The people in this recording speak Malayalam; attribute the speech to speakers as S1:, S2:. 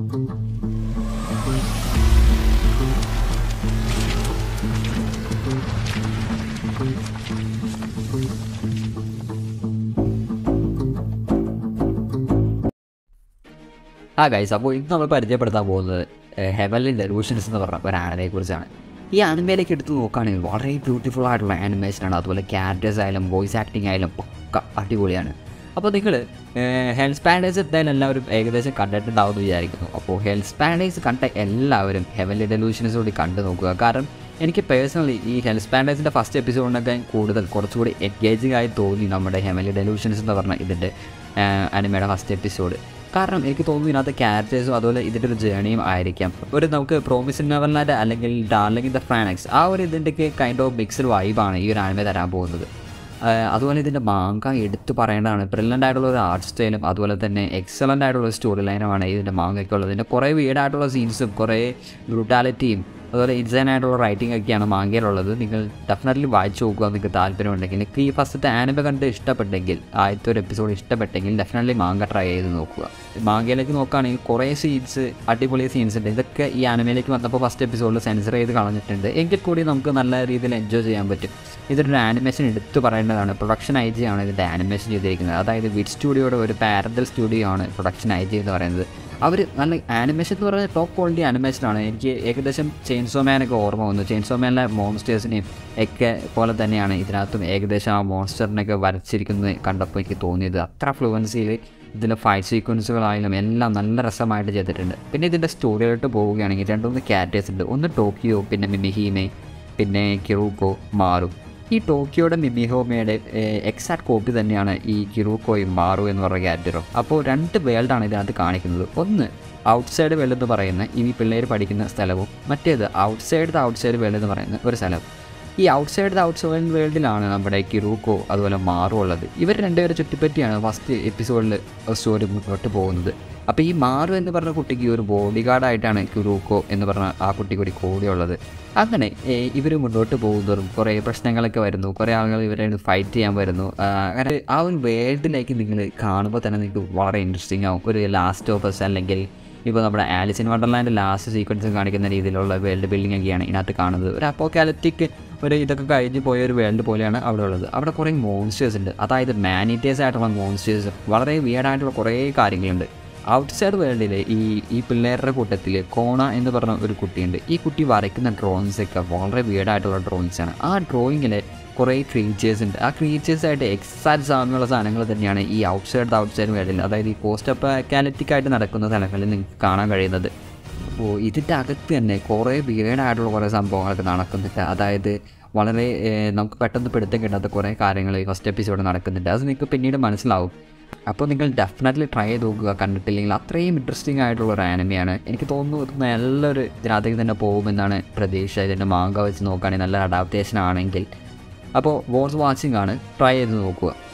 S1: ആ ഗൈസ് അപ്പോൾ ഇന്ന് നമ്മൾ പരിചയപ്പെടുത്താൻ പോകുന്നത് ഹെവലിൻ ഡെലൂഷൻസ് എന്ന് പറഞ്ഞ ഒരു ആനിമയെ കുറിച്ചാണ് ഈ ആനിമയിലേക്ക് എടുത്ത് നോക്കുകയാണെങ്കിൽ വളരെ ബ്യൂട്ടിഫുൾ ആയിട്ടുള്ള ആനിമേഷനാണ് അതുപോലെ ക്യാരക്ടേഴ്സ് ആയാലും വോയിസ് ആക്ടിങ് ആയാലും ഒക്കെ അടിപൊളിയാണ് അപ്പോൾ നിങ്ങൾ ഹെൽസ് പാരഡൈസ് എന്തായാലും എല്ലാവരും ഏകദേശം കണ്ടിട്ടുണ്ടാവും എന്ന് വിചാരിക്കുന്നു അപ്പോൾ ഹെൽസ് പാരഡൈസ് കണ്ട എല്ലാവരും ഹെവൻലി ഡെലൂഷൻസ് കൂടി കണ്ടു നോക്കുക കാരണം എനിക്ക് പേഴ്സണലി ഈ ഹെൽസ് പാരഡൈസിൻ്റെ ഫസ്റ്റ് എപ്പിസോഡിനൊക്കെ കൂടുതൽ കുറച്ചുകൂടി എൻഗേജിങ് ആയി തോന്നി നമ്മുടെ ഹെവൻലി ഡെലൂഷൻസ് എന്ന് പറഞ്ഞ ഇതിൻ്റെ അനിമയുടെ ഫസ്റ്റ് എപ്പിസോഡ് കാരണം എനിക്ക് തോന്നുന്നു ഇതിനകത്ത് ക്യാരക്ടേഴ്സും അതുപോലെ ഇതിൻ്റെ ഒരു ജേണിയും ആയിരിക്കാം ഒരു നമുക്ക് പ്രോമിസ് നെവർലാൻഡ് അല്ലെങ്കിൽ ഡാർലിംഗ് ദ ഫ്രാനക്സ് ആ ഒരു ഇതിൻ്റെയൊക്കെ കൈൻഡ് ഓഫ് മിക്സഡ് വൈബാണ് ഈ ഒരു ആനിമ തരാൻ പോകുന്നത് ആഹ് അതുപോലെ ഇതിൻ്റെ മാങ്ക എടുത്തു പറയേണ്ടതാണ് ബ്രില്യൻ്റ് ആയിട്ടുള്ള ഒരു ആർട്ട് സ്റ്റൈലും അതുപോലെ തന്നെ എക്സലൻ്റ് ആയിട്ടുള്ള ഒരു സ്റ്റോറി ലൈനുമാണ് ഇതിൻ്റെ മാങ്ങയ്ക്ക് ഉള്ളത് ഇതിൻ്റെ കുറേ വീടായിട്ടുള്ള സീൻസും കുറേ ബ്രൂട്ടാലിറ്റിയും അതുപോലെ ഇൻസൈൻ ആയിട്ടുള്ള റൈറ്റിംഗ് ഒക്കെയാണ് മാങ്കയിലുള്ളത് നിങ്ങൾ ഡെഫിനറ്റ്ലി വായിച്ചു നോക്കുക നിങ്ങൾക്ക് താല്പര്യമുണ്ടെങ്കിൽ നിങ്ങൾക്ക് ഈ ഫസ്റ്റത്തെ ആനിമ കണ്ട് ഇഷ്ടപ്പെട്ടെങ്കിൽ ആദ്യത്തെ ഒരു എപ്പിസോഡ് ഇഷ്ടപ്പെട്ടെങ്കിൽ ഡെഫിനറ്റ്ലി മാങ്ക ട്രൈ ചെയ്ത് നോക്കുക മാങ്കയിലേക്ക് നോക്കുകയാണെങ്കിൽ കുറേ സീൻസ് അടിപൊളി സീൻസ് ഉണ്ട് ഇതൊക്കെ ഈ ആനിമയിലേക്ക് വന്നപ്പോൾ ഫസ്റ്റ് എപ്പിസോഡിൽ സെൻസർ ചെയ്ത് കളഞ്ഞിട്ടുണ്ട് എങ്കിൽ കൂടി നമുക്ക് നല്ല രീതിയിൽ എൻജോയ് ചെയ്യാൻ പറ്റും ഇതൊരു ആനിമേഷൻ എടുത്തു പറയേണ്ടതാണ് പ്രൊഡക്ഷൻ ഐ ജി ആണ് ഇതിൻ്റെ ആനിമേഷൻ ചെയ്തിരിക്കുന്നത് അതായത് വിഡ് സ്റ്റുഡിയോയുടെ ഒരു പാരന്തൽ സ്റ്റുഡിയോ ആണ് പ്രൊഡക്ഷൻ ഐ ജി എന്ന് പറയുന്നത് അവർ നല്ല ആനിമേഷൻ എന്ന് പറയുന്നത് ടോപ്പ് ക്വാളിറ്റി ആനിമേഷനാണ് എനിക്ക് ഏകദേശം ചെയിൻസോ മാനൊക്കെ ഓർമ്മ വന്നു ചെയിൻസോ മാനിലെ മോൺസ്റ്റേഴ്സിനെയും ഒക്കെ പോലെ തന്നെയാണ് ഇതിനകത്തും ഏകദേശം ആ മോൺസ്റ്ററിനൊക്കെ വരച്ചിരിക്കുന്നത് കണ്ടപ്പോൾ എനിക്ക് തോന്നിയത് അത്ര ഫ്ലുവൻസിയിൽ ഇതിലെ ഫൈറ്റ് സീക്വൻസുകളായാലും എല്ലാം നല്ല രസമായിട്ട് ചെയ്തിട്ടുണ്ട് പിന്നെ ഇതിൻ്റെ സ്റ്റോറിയിലോട്ട് പോവുകയാണെങ്കിൽ രണ്ട് മൂന്ന് ക്യാരക്ടേഴ്സ് ഉണ്ട് ഒന്ന് ടോക്കിയോ പിന്നെ മിമിഹീമെ പിന്നെ കിറൂക്കോ മാറും ഈ ടോക്കിയോയുടെ മിമിഹോമയുടെ എക്സാക്ട് കോപ്പി തന്നെയാണ് ഈ കിറൂക്കോയും മാറു എന്ന് പറയുന്ന ക്യാരക്ടറും അപ്പോൾ രണ്ട് വേൾഡാണ് ഇതിനകത്ത് കാണിക്കുന്നത് ഒന്ന് ഔട്ട്സൈഡ് വേൾഡ് എന്ന് പറയുന്ന ഈ പിള്ളേർ പഠിക്കുന്ന സ്ഥലവും മറ്റേത് ഔട്ട്സൈഡ് ദ ഔട്ട്സൈഡ് വേൾഡ് എന്ന് പറയുന്ന ഒരു സ്ഥലം ഈ ഔട്ട്സൈഡ് ദ ഔട്ട്സൈഡ് വേൾഡിലാണ് നമ്മുടെ കിറൂക്കോ അതുപോലെ മാറു ഉള്ളത് ഇവർ രണ്ടുപേരെ ചുറ്റിപ്പറ്റിയാണ് ഫസ്റ്റ് എപ്പിസോഡിൽ സ്റ്റോറി മുന്നോട്ട് പോകുന്നത് അപ്പോൾ ഈ മാറു എന്ന് പറഞ്ഞ കുട്ടിക്ക് ഒരു ബോഡി ഗാർഡായിട്ടാണ് കിറൂക്കോ എന്ന് പറഞ്ഞ ആ കുട്ടി കൂടി കൂടിയുള്ളത് അങ്ങനെ ഇവർ മുന്നോട്ട് പോകുന്നതും കുറേ പ്രശ്നങ്ങളൊക്കെ വരുന്നു കുറേ ആളുകൾ ഇവരെ ഫൈറ്റ് ചെയ്യാൻ വരുന്നു ആ, അങ്ങനെ ആ ഒരു വേൾഡിലേക്ക് നിങ്ങൾ കാണുമ്പോൾ തന്നെ നിങ്ങൾക്ക് വളരെ ഇൻട്രസ്റ്റിംഗ് ആവും ഒരു ലാസ്റ്റ് ഓഫേഴ്സ് അല്ലെങ്കിൽ ഇപ്പോൾ നമ്മുടെ Alice in Wonderland last sequence കാണിക്കുന്ന രീതിയിലുള്ള വേൾഡ് ബിൽഡിംഗ് ഒക്കെയാണ് ഇതിനകത്ത് കാണുന്നത് ഒരു അപ്പോക്കാലറ്റിക് ഒരു ഇതൊക്കെ കഴിഞ്ഞ് പോയ ഒരു വേൾഡ് പോലെയാണ് അവിടെ ഉള്ളത് അവിടെ കുറേ മോൺസ്റ്റേഴ്സ് ഉണ്ട് അതായത് മാനിറ്റേഴ്സ് ആയിട്ടുള്ള മോൺസ്റ്റേഴ്സ് വളരെ വിയർഡായിട്ടുള്ള കുറേ കാര്യങ്ങളുണ്ട് ഔട്ട്സൈഡ് വേൾഡിൽ ഈ ഈ പിള്ളേരുടെ കൂട്ടത്തിൽ കോണ എന്ന് പറഞ്ഞ ഒരു കുട്ടിയുണ്ട് ഈ കുട്ടി വരയ്ക്കുന്ന ഡ്രോയിങ്സ് ഒക്കെ വളരെ വിയർഡായിട്ടുള്ള ഡ്രോയിങ്സ് ആണ് ആ ഡ്രോയിങ്ങിൽ കുറേ ക്രീച്ചേഴ്സ് ഉണ്ട് ആ ക്രീച്ചേഴ്സ് ആയിട്ട് എക്സാക്ട് സാമ്യമുള്ള സാധനങ്ങൾ തന്നെയാണ് ഈ ഔട്ട്സൈഡ് ഔട്ട്സൈഡ് വേൾഡിൽ അതായത് ഈ പോസ്റ്റ് അപ്പാക്കാലറ്റിക് ആയിട്ട് നടക്കുന്ന സ്ഥലങ്ങളിൽ നിങ്ങൾക്ക് കാണാൻ കഴിയുന്നത് അപ്പോൾ ഇതിൻ്റെ അകത്ത് തന്നെ കുറേ വീടായിട്ടുള്ള കുറേ സംഭവങ്ങളൊക്കെ നടക്കുന്നുണ്ട് അതായത് വളരെ ഏഹ്, നമുക്ക് പെട്ടെന്ന് പിടുത്തം കിട്ടാത്ത കുറേ കാര്യങ്ങൾ ഈ ഫസ്റ്റ് എപ്പിസോഡ് നടക്കുന്നുണ്ട് അത് നിങ്ങൾക്ക് പിന്നീട് മനസ്സിലാവും അപ്പോൾ നിങ്ങൾ ഡെഫിനറ്റ്ലി ട്രൈ ചെയ്ത് നോക്കുക കണ്ടിട്ടില്ലെങ്കിൽ അത്രയും ഇൻട്രസ്റ്റിംഗ് ആയിട്ടുള്ള ഒരു ആനിമയാണ് എനിക്ക് തോന്നുന്നു ഇത് നല്ലൊരു ഇതിനകത്തേക്ക് തന്നെ പോകുമെന്നാണ് പ്രതീക്ഷ ഇതിൻ്റെ മാങ്ക വെച്ച് നോക്കുകയാണെങ്കിൽ നല്ല അഡാപ്റ്റേഷൻ ആണെങ്കിൽ അപ്പോൾ വോസ് വാച്ചിങ് ആണ് ട്രൈ ചെയ്ത് നോക്കുക